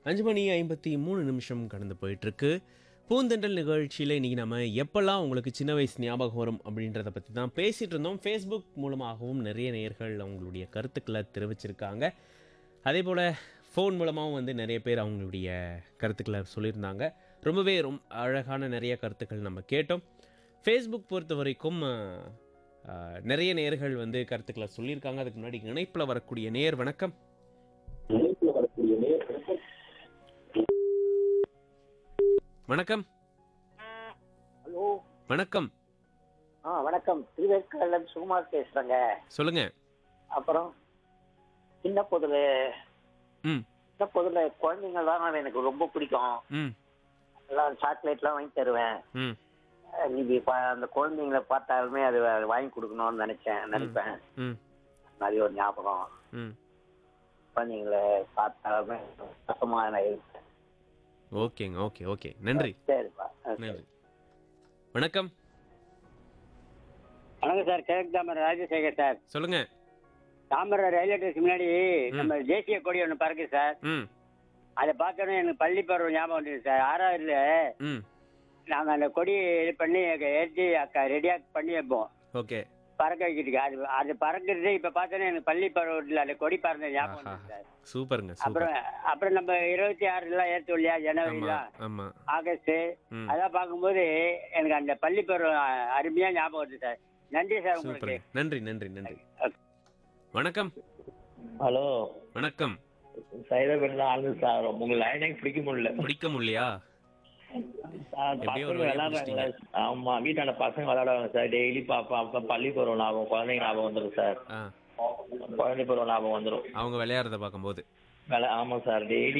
அஞ்சு மணி ஐம்பத்தி மூணு நிமிஷம் கடந்து போயிட்டுருக்கு பூந்தெண்டல் நிகழ்ச்சியில் இன்றைக்கி நம்ம எப்போல்லாம் உங்களுக்கு சின்ன வயசு ஞாபகம் வரும் அப்படின்றத பற்றி தான் பேசிகிட்டு இருந்தோம் ஃபேஸ்புக் மூலமாகவும் நிறைய நேயர்கள் அவங்களுடைய கருத்துக்களை தெரிவிச்சிருக்காங்க அதே போல் ஃபோன் மூலமாகவும் வந்து நிறைய பேர் அவங்களுடைய கருத்துக்களை சொல்லியிருந்தாங்க ரொம்பவே ரொம்ப அழகான நிறைய கருத்துக்கள் நம்ம கேட்டோம் ஃபேஸ்புக் பொறுத்த வரைக்கும் அஹ், அஹ், நிறைய நேயர்கள் வந்து கருத்துக்களை சொல்லியிருக்காங்க அதுக்கு முன்னாடி இணைப்பில் வரக்கூடிய நேயர் வணக்கம் வணக்கம் ஹலோ வணக்கம் ஆ வணக்கம் திருவேற்காலம் சுகுமார் பேசுறேங்க சொல்லுங்க அப்புறம் சின்ன பொதுல ம் சின்ன பொதுல குழந்தைங்கள்லாம் எனக்கு ரொம்ப பிடிக்கும் ம் எல்லாம் சாக்லேட்லாம் வாங்கி தருவேன் ம் அஹ் நீங்க பா- அந்த குழந்தைங்கள பார்த்தாலுமே அது வாங்கி கொடுக்கணும்னு நினைச்சேன் நினைப்பேன் ம் நிறைய ஒரு ஞாபகம் ம் குழந்தைங்கள பார்த்தாலுமே கஷ்டமா எனக்கு இருக்கு. ஓகேங்க ஓகே ஓகே நன்றி சரிப்பா அஹ் நன்றி வணக்கம் வணக்கம் சார் கிழக்கு தாமரை ராஜசேகர் சார் சொல்லுங்க தாமரை ரயில்வே ஸ்டேஷன் முன்னாடி நம்ம தேசிய கொடி ஒன்று பறக்குது சார் ம் அதை பார்த்தோன்னே எனக்கு பள்ளி பருவம் ஞாபகம் வந்துது சார் ஆறாவதுல ம் நாங்கள் அந்த கொடி இது பண்ணி ஏற்றி அக்கா ரெடியாக பண்ணி வைப்போம் ஓகே பறக்க வைக்கிறதுக்கு அது அது பறக்கிறது இப்போ பார்த்தோன்னே எனக்கு பள்ளி பருவத்தில் அந்த கொடி பறந்த ஞாபகம் ஆஹா வந்துது சார் சூப்பருங்க சூப்பர் அப்புறம் அப்புறம் நம்ம இருபத்தி ஆறுலாம் ஏற்றோம் இல்லையா ஆமா ஜனவரிலாம் ஆமா ஆகஸ்ட் ம் அதெல்லாம் பார்க்கும்போது எனக்கு அந்த பள்ளி பருவம் அருமையாக ஞாபகம் வருது சார் நன்றி சார் உங்களுக்கு சூப்பருங்க நன்றி நன்றி நன்றி வணக்கம் ஹலோ வணக்கம் சைதாபேட் தான் ஆனந்த் சார் உங்க லைனே பிடிக்க முடியல பிடிக்க முடியலையா சார், எப்படியோ ஒரு பசங்க வழியா விளையாடுறாங்களே ஆமா வீட்டாண்ட பசங்க விளையாடுவாங்க சார் டெய்லி பாப்பா அப்ப பள்ளி பருவம் ஞாபகம் குழந்தைங்க ஞாபகம் வந்துடும் சார் ஆ குழந்தை பருவம் ஞாபகம் வந்துடும் அவங்க விளையாடுறத பார்க்கும்போது விளை ஆமா சார் டெய்லி